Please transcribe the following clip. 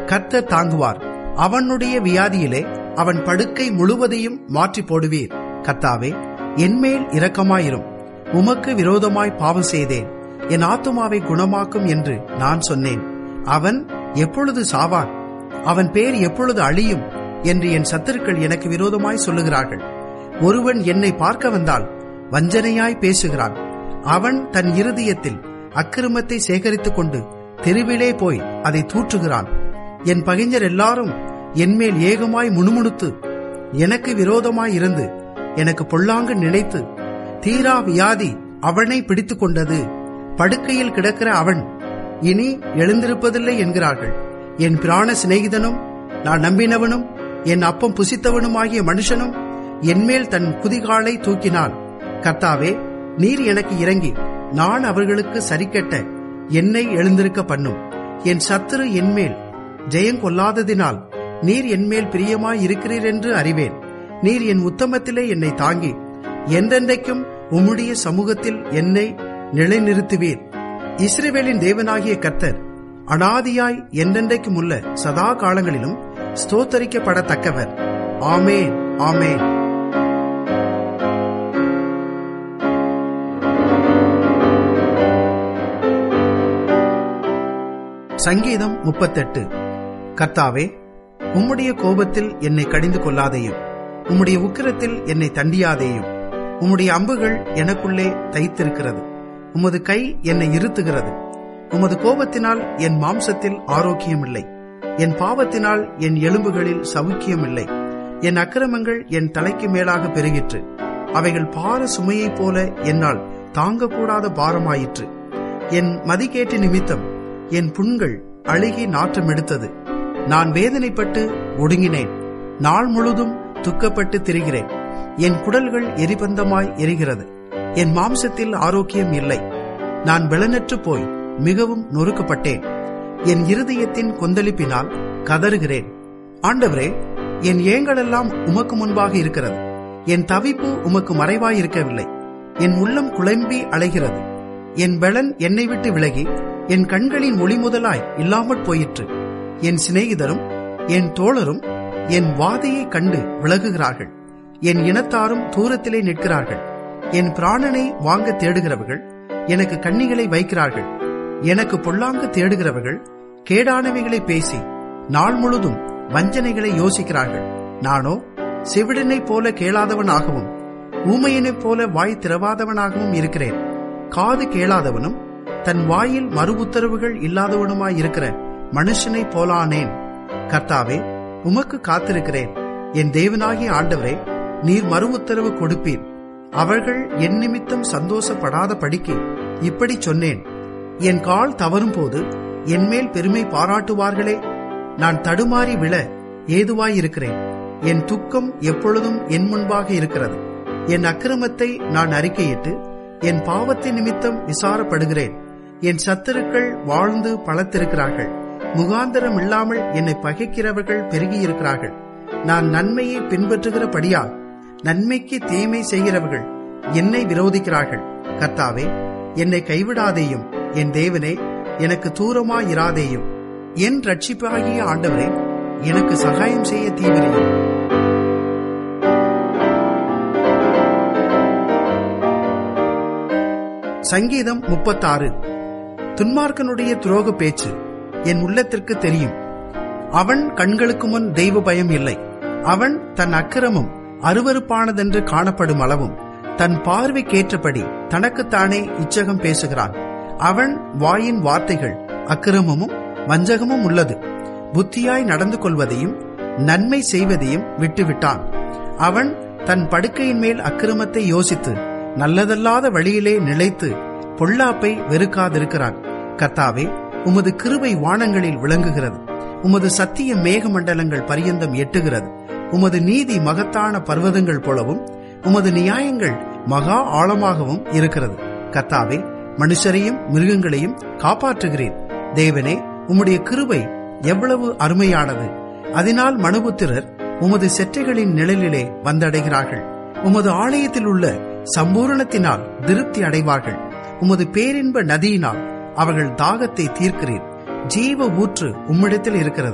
கர்த்தர் தாங்குவார் அவனுடைய வியாதியிலே அவன் படுக்கை முழுவதையும் மாற்றி போடுவீர் கர்த்தாவே என்மேல் இரக்கமாயிரும் உமக்கு விரோதமாய் பாவம் செய்தேன் என் ஆத்துமாவை குணமாக்கும் என்று நான் சொன்னேன் அவன் எப்பொழுது சாவான் அவன் பேர் எப்பொழுது அழியும் என்று என் சத்துருக்கள் எனக்கு விரோதமாய் சொல்லுகிறார்கள் ஒருவன் என்னை பார்க்க வந்தால் வஞ்சனையாய் பேசுகிறான் அவன் தன் இருதயத்தில் அக்கிரமத்தை சேகரித்துக் கொண்டு தெருவிலே போய் அதை தூற்றுகிறான் என் பகைஞர் எல்லாரும் என்மேல் ஏகமாய் முணுமுணுத்து எனக்கு விரோதமாய் இருந்து எனக்கு பொல்லாங்கு நினைத்து தீரா வியாதி அவனை பிடித்துக் கொண்டது படுக்கையில் கிடக்கிற அவன் இனி எழுந்திருப்பதில்லை என்கிறார்கள் என் பிராண சிநேகிதனும் நான் நம்பினவனும் என் அப்பம் புசித்தவனுமாகிய மனுஷனும் என்மேல் தன் குதிகாலை தூக்கினான் கர்த்தாவே நீர் எனக்கு இறங்கி நான் அவர்களுக்கு சரிக்கட்ட என்னை எழுந்திருக்க பண்ணும் என் சத்துரு என்மேல் ஜெயங்கொள்ளாததினால் நீர் என்மேல் பிரியமாய் இருக்கிறீர் என்று அறிவேன் நீர் என் உத்தமத்திலே என்னை தாங்கி என்றென்றைக்கும் உம்முடைய சமூகத்தில் என்னை நிலைநிறுத்துவீர் இஸ்ரேவேலின் தேவனாகிய கர்த்தர் அனாதியாய் என்றென்றைக்கும் உள்ள சதா காலங்களிலும் ஸ்தோத்தரிக்கப்படத்தக்கவர் ஆமேன் ஆமேன் சங்கீதம் முப்பத்தெட்டு கர்த்தாவே உம்முடைய கோபத்தில் என்னை கடிந்து கொள்ளாதேயும் உம்முடைய உக்கிரத்தில் என்னை தண்டியாதேயும் உம்முடைய அம்புகள் எனக்குள்ளே தைத்திருக்கிறது உமது கை என்னை இருத்துகிறது உமது கோபத்தினால் என் மாம்சத்தில் ஆரோக்கியமில்லை என் பாவத்தினால் என் எலும்புகளில் சவுக்கியமில்லை என் அக்கிரமங்கள் என் தலைக்கு மேலாக பெருகிற்று அவைகள் பார சுமையைப் போல என்னால் தாங்கக்கூடாத பாரமாயிற்று என் மதிக்கேட்டு நிமித்தம் என் புண்கள் அழுகி நாற்றம் எடுத்தது நான் வேதனைப்பட்டு ஒடுங்கினேன் நாள் முழுதும் துக்கப்பட்டு திரிகிறேன் என் குடல்கள் எரிபந்தமாய் எரிகிறது என் மாம்சத்தில் ஆரோக்கியம் இல்லை நான் பலனற்று போய் மிகவும் நொறுக்கப்பட்டேன் என் இருதயத்தின் கொந்தளிப்பினால் கதறுகிறேன் ஆண்டவரே என் ஏங்களெல்லாம் உமக்கு முன்பாக இருக்கிறது என் தவிப்பு உமக்கு மறைவாய் இருக்கவில்லை என் உள்ளம் குழம்பி அலைகிறது என் பலன் என்னை விட்டு விலகி என் கண்களின் ஒளி முதலாய் இல்லாமற் போயிற்று என் சிநேகிதரும் என் தோழரும் என் வாதையை கண்டு விலகுகிறார்கள் என் இனத்தாரும் தூரத்திலே நிற்கிறார்கள் என் பிராணனை வாங்க தேடுகிறவர்கள் எனக்கு கண்ணிகளை வைக்கிறார்கள் எனக்கு பொல்லாங்கு தேடுகிறவர்கள் கேடானவைகளை பேசி நாள் முழுதும் வஞ்சனைகளை யோசிக்கிறார்கள் நானோ செவிடனைப் போல கேளாதவனாகவும் ஊமையனைப் போல வாய் திறவாதவனாகவும் இருக்கிறேன் காது கேளாதவனும் தன் வாயில் மறு உத்தரவுகள் இல்லாதவனுமாயிருக்கிற மனுஷனைப் போலானேன் கர்த்தாவே உமக்கு காத்திருக்கிறேன் என் தேவனாகிய ஆண்டவரே நீர் மறு உத்தரவு கொடுப்பீர் அவர்கள் என் நிமித்தம் சந்தோஷப்படாத படிக்கு இப்படி சொன்னேன் என் கால் தவறும் போது என்மேல் பெருமை பாராட்டுவார்களே நான் தடுமாறி விழ ஏதுவாயிருக்கிறேன் என் துக்கம் எப்பொழுதும் என் முன்பாக இருக்கிறது என் அக்கிரமத்தை நான் அறிக்கையிட்டு என் பாவத்தின் நிமித்தம் விசாரப்படுகிறேன் என் சத்துருக்கள் வாழ்ந்து பலத்திருக்கிறார்கள் முகாந்தரம் இல்லாமல் என்னை பகைக்கிறவர்கள் பெருகியிருக்கிறார்கள் நான் நன்மையை பின்பற்றுகிறபடியால் நன்மைக்கு தீமை செய்கிறவர்கள் என்னை விரோதிக்கிறார்கள் கர்த்தாவே என்னை கைவிடாதேயும் என் தேவனே எனக்கு தூரமாயிராதேயும் என் ரட்சிப்பாகிய ஆண்டவரே எனக்கு சகாயம் செய்ய தீவிரையும் சங்கீதம் முப்பத்தாறு துன்மார்க்கனுடைய துரோக பேச்சு என் உள்ளத்திற்கு தெரியும் அவன் கண்களுக்கு முன் தெய்வ பயம் இல்லை அவன் தன் அக்கிரமம் அருவறுப்பானதென்று காணப்படும் அளவும் தன் பார்வைக்கேற்றபடி தனக்குத்தானே இச்சகம் பேசுகிறான் அவன் வாயின் வார்த்தைகள் அக்கிரமமும் வஞ்சகமும் உள்ளது புத்தியாய் நடந்து கொள்வதையும் நன்மை செய்வதையும் விட்டுவிட்டான் அவன் தன் படுக்கையின் மேல் அக்கிரமத்தை யோசித்து நல்லதல்லாத வழியிலே நிலைத்து பொல்லாப்பை வெறுக்காதிருக்கிறான் கர்த்தாவே உமது கிருபை வானங்களில் விளங்குகிறது உமது சத்திய மேகமண்டலங்கள் பரியந்தம் எட்டுகிறது உமது நீதி மகத்தான பர்வதங்கள் போலவும் உமது நியாயங்கள் மகா ஆழமாகவும் இருக்கிறது கர்த்தாவே மனுஷரையும் மிருகங்களையும் காப்பாற்றுகிறேன் தேவனே உம்முடைய கிருபை எவ்வளவு அருமையானது அதனால் மனுபுத்திரர் உமது செற்றைகளின் நிழலிலே வந்தடைகிறார்கள் உமது ஆலயத்தில் உள்ள சம்பூரணத்தினால் திருப்தி அடைவார்கள் உமது பேரின்ப நதியினால் அவர்கள் தாகத்தை தீர்க்கிறீர் ஜீவ ஊற்று உம்மிடத்தில் இருக்கிறது